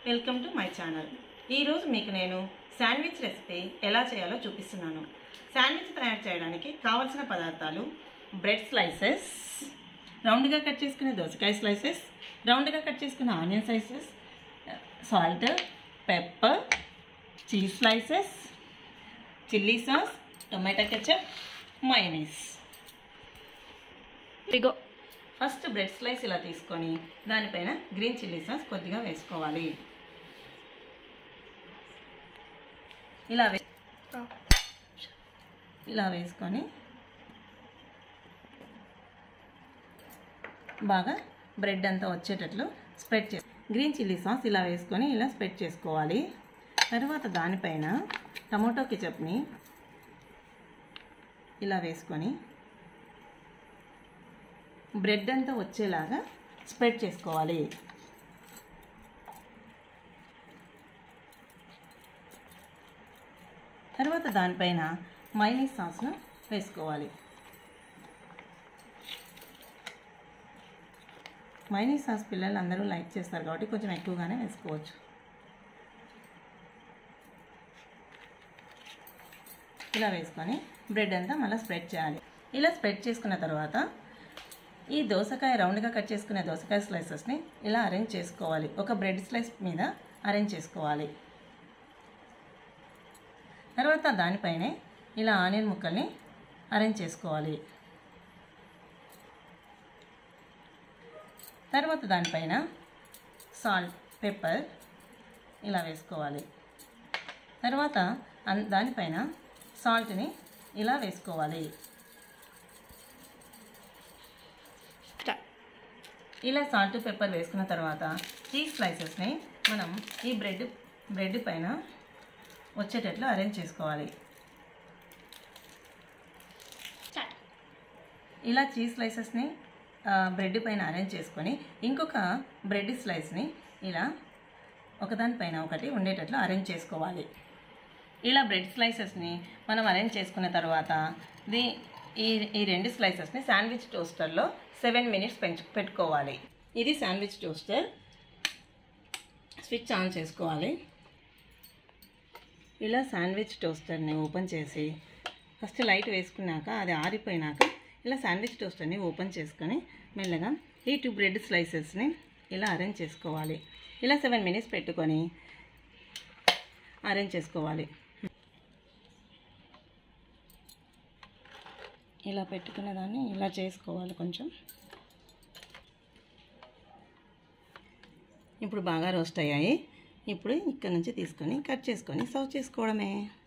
welcome to my channel ఈరోజు మీకు నేను శాండ్విచ్ రెసిపీ ఎలా చేయాలో చూపిస్తున్నాను శాండ్విచ్ తయారు చేయడానికి కావలసిన పదార్థాలు బ్రెడ్ స్లైసెస్ రౌండ్గా కట్ చేసుకునే దోసకాయ స్లైసెస్ రౌండ్గా కట్ చేసుకునే onion slices salt pepper cheese slices chilli sauce tomato ketchup mayonnaise ఇగో ఫస్ట్ బ్రెడ్ స్లైస్ ఇలా తీసుకొని దానిపైన గ్రీన్ చిల్లీ సాస్ కొద్దిగా వేసుకోవాలి ఇలా వే ఇలా వేసుకొని బాగా బ్రెడ్ అంతా వచ్చేటట్లు స్ప్రెడ్ చే గ్రీన్ చిల్లీ సాస్ ఇలా వేసుకొని ఇలా స్ప్రెడ్ చేసుకోవాలి తర్వాత దానిపైన టమోటో కెచప్ని ఇలా వేసుకొని బ్రెడ్ అంతా వచ్చేలాగా స్ప్రెడ్ చేసుకోవాలి తర్వాత దానిపైన మైనీస్ సాస్ను వేసుకోవాలి మైనీస్ సాస్ పిల్లలు అందరూ లైక్ చేస్తారు కాబట్టి కొంచెం ఎక్కువగానే వేసుకోవచ్చు ఇలా వేసుకొని బ్రెడ్ అంతా మళ్ళీ స్ప్రెడ్ చేయాలి ఇలా స్ప్రెడ్ చేసుకున్న తర్వాత ఈ దోసకాయ రౌండ్గా కట్ చేసుకునే దోసకాయ స్లైసెస్ని ఇలా అరేంజ్ చేసుకోవాలి ఒక బ్రెడ్ స్లైస్ మీద అరేంజ్ చేసుకోవాలి తర్వాత దానిపైనే ఇలా ఆనియన్ ముక్కల్ని అరేంజ్ చేసుకోవాలి తర్వాత దానిపైన సాల్ట్ పెప్పర్ ఇలా వేసుకోవాలి తర్వాత అన్- దానిపైన సాల్ట్ని ఇలా వేసుకోవాలి ఇలా సాల్ట్ పెప్పర్ వేసుకున్న తర్వాత చీజ్ స్లైసెస్ని మనం ఈ బ్రెడ్ బ్రెడ్ పైన వచ్చేటట్లు అరేంజ్ చేసుకోవాలి ఇలా చీజ్ స్లైసెస్ని ఆ, బ్రెడ్ పైన అరేంజ్ చేసుకొని ఇంకొక బ్రెడ్ స్లైస్ని ఇలా ఒకదానిపైన ఒకటి ఉండేటట్లు అరేంజ్ చేసుకోవాలి ఇలా బ్రెడ్ స్లైసెస్ని మనం అరేంజ్ చేసుకున్న తర్వాత దీ ఈ ఈ రెండు స్లైసెస్ని శాండ్విచ్ టోస్టర్లో సెవెన్ మినిట్స్ పెంచు పెట్టుకోవాలి ఇది శాండ్విచ్ టోస్టర్ స్విచ్ ఆన్ చేసుకోవాలి ఇలా శాండ్విచ్ టోస్టర్ని ఓపెన్ చేసి ఫస్ట్ లైట్ వేసుకున్నాక అది ఆరిపోయినాక ఇలా శాండ్విచ్ టోస్టర్ని ఓపెన్ చేసుకొని మెల్లగా ఈ టూ బ్రెడ్ స్లైసెస్ని ఇలా అరేంజ్ చేసుకోవాలి ఇలా సెవెన్ మినిట్స్ పెట్టుకొని అరేంజ్ చేసుకోవాలి ఇలా పెట్టుకునే దాన్ని ఇలా చేసుకోవాలి కొంచెం ఇప్పుడు బాగా రోస్ట్ అయ్యాయి ఇప్పుడు ఇక్కడ నుంచి తీసుకొని కట్ చేసుకొని సర్వ్ చేసుకోవడమే